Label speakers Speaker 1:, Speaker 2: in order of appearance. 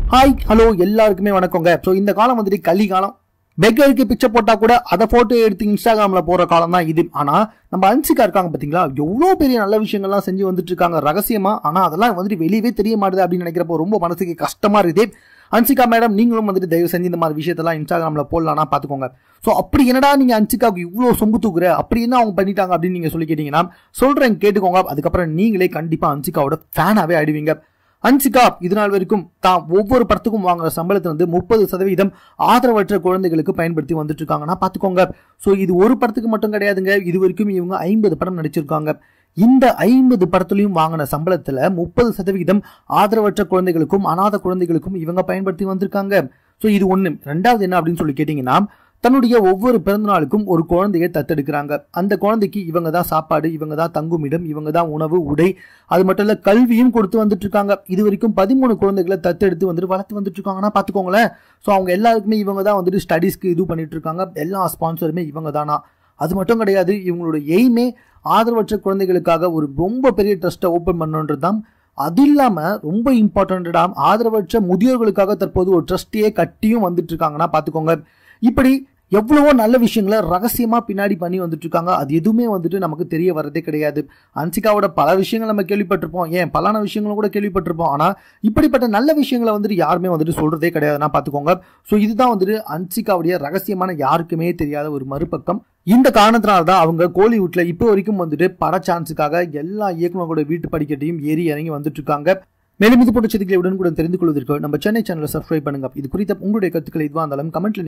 Speaker 1: hi hello எல்லாருக்குமே வணக்கங்க so இந்த காலம் வந்துட்டு கலி காலம் பெக்கருக்கு பிக்சர் போட்டா கூட அதை போட்டோ எடுத்து இன்ஸ்டாகிராம்ல போற காலம் தான் இது ஆனா நம்ம அன்சிகா இருக்காங்க பாத்தீங்களா எவ்வளோ பெரிய நல்ல விஷயங்கள்லாம் செஞ்சு வந்துட்டு இருக்காங்க ரகசியமா ஆனா அதெல்லாம் வந்துட்டு வெளியவே தெரிய மாட்டுது அப்படின்னு நினைக்கிறப்போ ரொம்ப மனசுக்கு கஷ்டமா இருக்குது அன்சிகா மேடம் நீங்களும் வந்துட்டு தயவு செஞ்சு இந்த மாதிரி விஷயத்தெல்லாம் இன்ஸ்டாகிராம்ல போடலாம்னா பாத்துக்கோங்க ஸோ அப்படி என்னடா நீங்க அன்சிகாவுக்கு இவ்வளோ சொம்பு தூக்குற அப்படி என்ன அவங்க பண்ணிட்டாங்க அப்படின்னு நீங்க சொல்லி கேட்டீங்கன்னா சொல்றேன் கேட்டுக்கோங்க அதுக்கப்புறம் நீங்களே கண்டிப்பா அன்சிகாவோட ஃபேனாவே ஆயிடுவீங்க அன்சிகா இது நாள் வரைக்கும் தான் ஒவ்வொரு படத்துக்கும் வாங்குற சம்பளத்தை வந்து முப்பது சதவீதம் ஆதரவற்ற குழந்தைகளுக்கு பயன்படுத்தி வந்துட்டு இருக்காங்கன்னா பாத்துக்கோங்க ஸோ இது ஒரு படத்துக்கு மட்டும் கிடையாதுங்க இது வரைக்கும் இவங்க ஐம்பது படம் நடிச்சிருக்காங்க இந்த ஐம்பது படத்துலையும் வாங்கின சம்பளத்துல முப்பது சதவீதம் ஆதரவற்ற குழந்தைகளுக்கும் அனாத குழந்தைகளுக்கும் இவங்க பயன்படுத்தி வந்திருக்காங்க ஸோ இது ஒண்ணு ரெண்டாவது என்ன அப்படின்னு சொல்லி கேட்டீங்கன்னா தன்னுடைய ஒவ்வொரு பிறந்த நாளுக்கும் ஒரு குழந்தையை தத்தெடுக்கிறாங்க அந்த குழந்தைக்கு இவங்க தான் சாப்பாடு இவங்க தான் தங்குமிடம் இவங்க தான் உணவு உடை அது மட்டும் இல்ல கல்வியும் கொடுத்து வந்துட்டு இருக்காங்க இது வரைக்கும் பதிமூணு குழந்தைகளை தத்தெடுத்து வந்துட்டு வளர்த்து வந்துட்டு இருக்காங்கன்னா பாத்துக்கோங்களேன் ஸோ அவங்க எல்லாருக்குமே இவங்க தான் வந்துட்டு ஸ்டடீஸ்க்கு இது பண்ணிட்டு இருக்காங்க எல்லா ஸ்பான்சருமே இவங்க தானா அது மட்டும் கிடையாது இவங்களோட எய்மே ஆதரவற்ற குழந்தைகளுக்காக ஒரு ரொம்ப பெரிய ட்ரஸ்ட்டை ஓப்பன் பண்ணணுன்றது தான் அது இல்லாம ரொம்ப இம்பார்ட்டன்டா ஆதரவற்ற முதியோர்களுக்காக தற்போது ஒரு ட்ரஸ்டியே கட்டியும் வந்துட்டு இருக்காங்கன்னா பாத்துக்கோங்க இப்படி எவ்வளவோ நல்ல விஷயங்களை ரகசியமா பின்னாடி பண்ணி வந்துட்டு இருக்காங்க அது எதுவுமே வந்துட்டு நமக்கு தெரிய வரதே கிடையாது அன்சிகாவோட பல விஷயங்கள் நம்ம கேள்விப்பட்டிருப்போம் ஏன் பலான விஷயங்களும் கூட கேள்விப்பட்டிருப்போம் ஆனா இப்படிப்பட்ட நல்ல விஷயங்களை வந்துட்டு யாருமே வந்துட்டு சொல்றதே கிடையாதுன்னா பாத்துக்கோங்க ஸோ இதுதான் வந்துட்டு அன்சிகாவுடைய ரகசியமான யாருக்குமே தெரியாத ஒரு மறுபக்கம் இந்த காரணத்தினால தான் அவங்க கோலிவுட்ல இப்போ வரைக்கும் வந்துட்டு பட சான்ஸுக்காக எல்லா இயக்குநர்களோட வீட்டு படிக்கட்டையும் ஏறி இறங்கி வந்துட்டு இருக்காங்க மேலும் இது போன்ற செய்திகளை உடனுக்குடன் தெரிந்து கொள்வதற்கு நம்ம சென்னை சேனலை சப்ஸ்கிரைப் பண்ணுங்க இது குறித்த உங்களுடைய கருத்துக்களை எதுவாக இருந்தாலும் கமெண்ட்ல